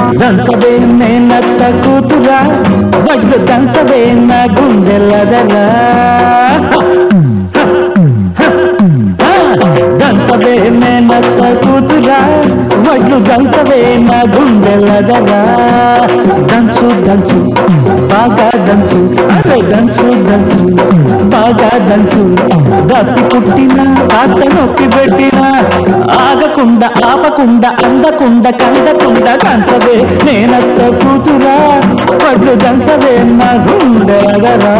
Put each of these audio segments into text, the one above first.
దంచవే నేనత్త కూతురా వడ్లు దంచవే నా గుండెలదరా దంచవే నేనత్త కూతురా వడ్లు దంచవే నా గుండెలదరా దంచు దంచు బాగా దంచు అరే దంచు దంచు బాగా దంచు దప్పి పుట్టినా కాస్త నొప్పి పెట్టినా ఆగకుండా ఆపకుండా అందకుండా కందకుండా దంచవే నేనత్త కూతురా వడ్లు దంచవే నా గుండెలదరా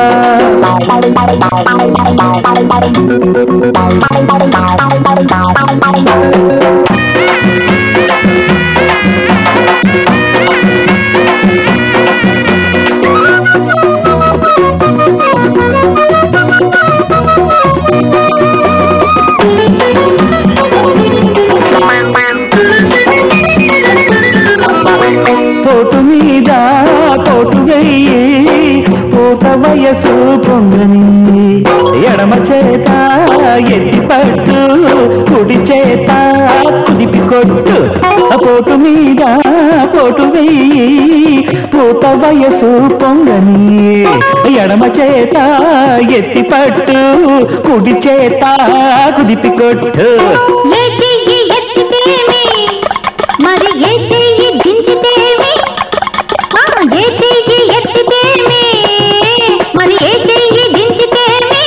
పోటు మీద పోటు వెయ్యి పూత వయసు పొంగని ఎడమ చేత ఎత్తి పట్టు కుడి చేత కుదిపి కొట్టు పోటు మీద పోటు వెయ్యి పూత వయసు పొంగని ఎడమ చేత ఎత్తి పట్టు కుడి చేత కుదిపి కొట్టు ఏ చెయ్యి ఎత్తితేమి మరి ఏ చెయ్యి దించితేమి ఆ, ఏ చెయ్యి ఎత్తితేమి మరి ఏ చెయ్యి దించితేమి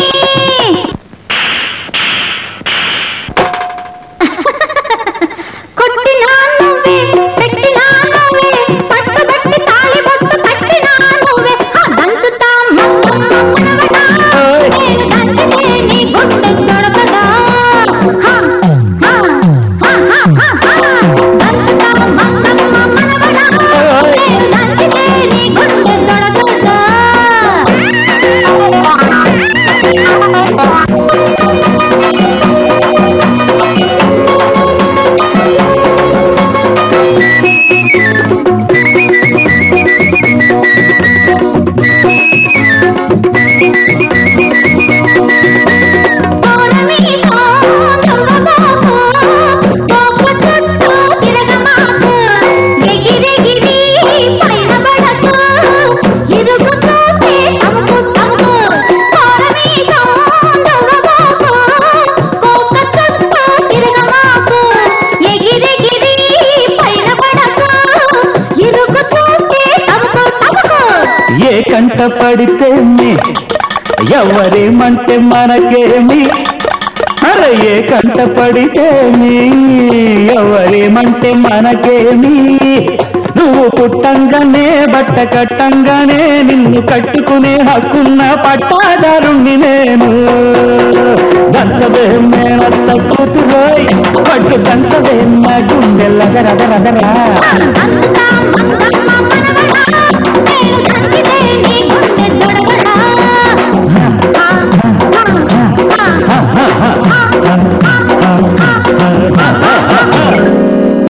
కొట్టినా నువ్వే పెట్టినా నువ్వే పట్టుబట్టి తాళి బొట్టు కట్టినా నువ్వే ఆ, దంచుతా మమ్మమ్మ మనవడా ఓయ్. నేను దంచితే నీ గుండె చొడకదా హా, హా, హా, హా, హా, హా. దంచుతా మమ్మమ్మ మనవడా ఓయ్. నేను దంచితే నీ గుండె చొడకదా పౌరమీసో చౌరబాబు పోపు చుట్టూ తిరగమాకు ఎగిరెగిరి పైన పడకు ఇరుగు చూసి తమకు తమకు పౌరమీసో చౌరబాబు కోక చుట్టూ తిరగమాకు ఎగిరెగిరి పైన పడకు ఇరుగు చూసి తమకు తమకు ఏ కంట పడితే మీ ఎవరేమంటే మనకేమి అరే ఏ కంట పడితే మీ ఎవరేమంటే మనకేమి నువ్వు పుట్టంగానే బట్ట కట్టంగానే నిన్ను కట్టుకునే హక్కున్న పట్టాదారుణ్ణి నేను దంచవే మేనత్త కూతురోయ్ పట్టు దంచవే నా గుండెల్లగరగరగరా అంతా మందమ్మ